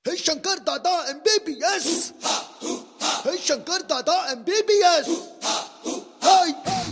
Hey Shankar Dada MBBS. Hey Shankar Dada MBBS. Hey.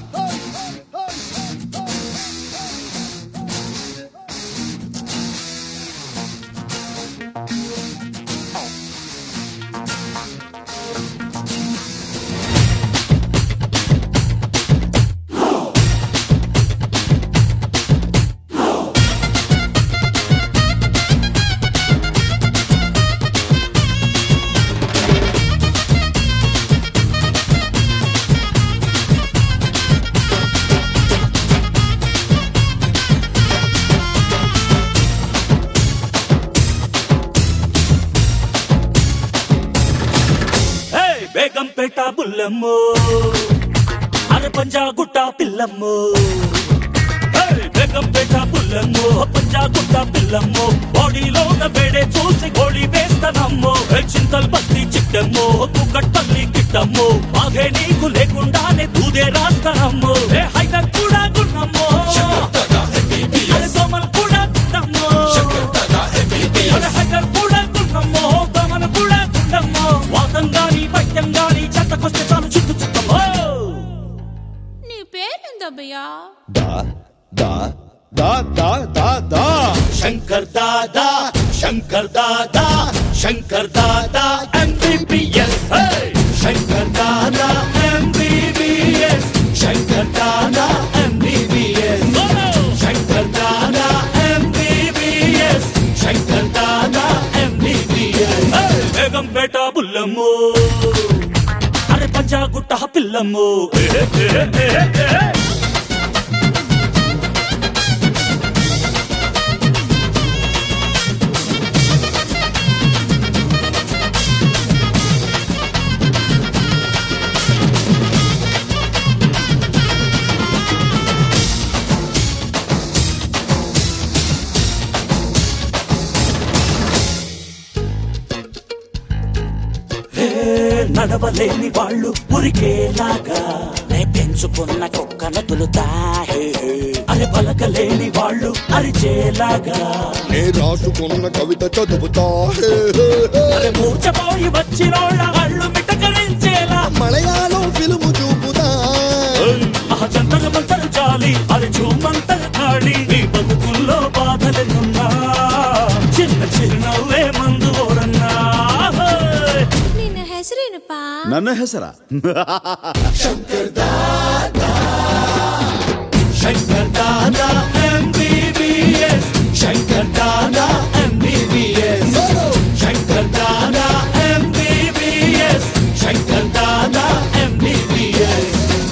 హే బేగంపేట బుల్లమ్ము అరే పంజాగుట్ట పిల్లమ్ము హే బేగంపేట బుల్లమ్ము పంజాగుట్ట పిల్లమ్ము బాడీలోన వేడే చూసి గోళీ వేస్తానమ్ము హే చింతల్ బస్తి చిట్టమ్ము కుక్కట్టల్లి కిట్టమ్ము ఆగే నీకు లేకుండానే దూదే రాస్తానమ్ము హే హైదర్ కూడా గున్నమ్ము అరే సోమల్ కూడా గున్నమ్ము అరే హైదర్ కూడా గున్నమ్ము దమన్ కూడా గున్నమ్ము వాతం గాని పట్యం గాని చెత్తకొస్తే చాలు చుట్టు చుట్టమ్మో నీ పేరేందబ్బయ్యా Da da da da da da. Shankar Dada Shankar Dada Shankar Dada MBBS Shankar Dada MBBS Shankar Dada MBBS Shankar Dada MBBS Shankar Dada MBBS Begumpet బుల్లమ్ము అరే పంచాగుట్ట పిల్లమ్ము ఏ, ఏ, ఏ, ఏ. హే, నడవలేని వాళ్ళు ఉరికేలాగా నే పెంచుకున్న కుక్కను తులుతా హే, హే. అరే పలకలేని వాళ్ళు అరిచేలాగా నే రాసుకున్న కవిత చదువుతా హే, హే, హే. అరే మూర్చపోయి వచ్చినోళ్ళ అళ్ళు మిటకరించేలా మలయాళం ఫిల్ము చూపుతా ఆ జంతరు మంతరు చాలి అరే చూమంతరు ఖాళీ నీ బతుకుల్లో బాధలున్నా చిన్న చిరునవ్వే మందు ఓరన్నా హే. ನಿನ್ನ ಹೆಸರೇನಪ್ಪಾ ನನ್ನ ಹೆಸರ Shankar Dada MBBS Shankar Dada MBBS Shankar Dada MBBS Shankar Dada MBBS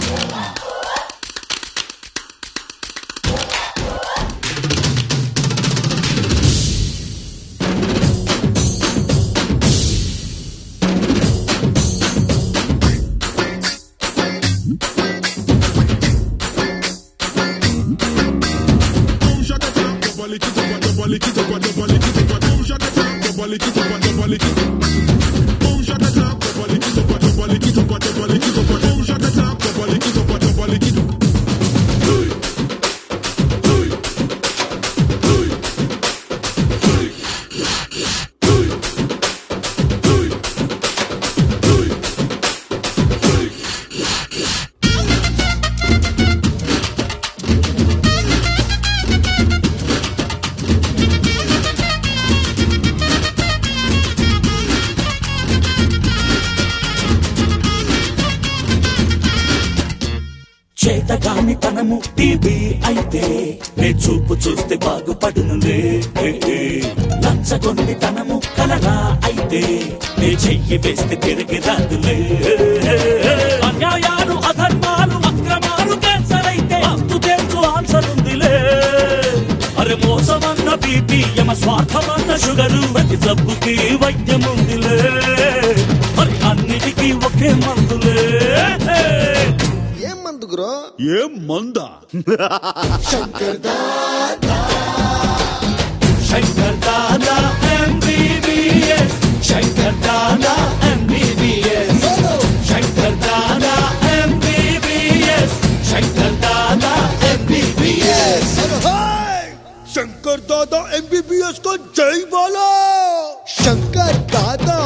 చేతగాని తనము టీబీ అయితే నే చూపు చూస్తే బాగుపడునులే ఏ, ఏ. లంచగొండి తనము కలరా అయితే నే చెయ్యి వేస్తే తిరిగి రాదులే ఏ, ఏ, ఏ. అన్యాయాలు అధర్మాలు అక్రమాలు క్యాన్సర్ అయితే అంతు తెలుసు ఆన్సర్ ఉందిలే అరే మోసమన్న బీపీ యమ స్వార్థమన్న షుగరు ప్రతి జబ్బుకి వైద్యం ఉందిలే మరి అన్నిటికీ ఒకే మందులే ఏం మందు గురు ಏ ಮಂದ Shankar Dada MBBS Shankar Dada MBBS Shankar Dada MBBS Shankar Dada MBBS Shankar Dada MBBS को जय बोलो శంకర్ దాదా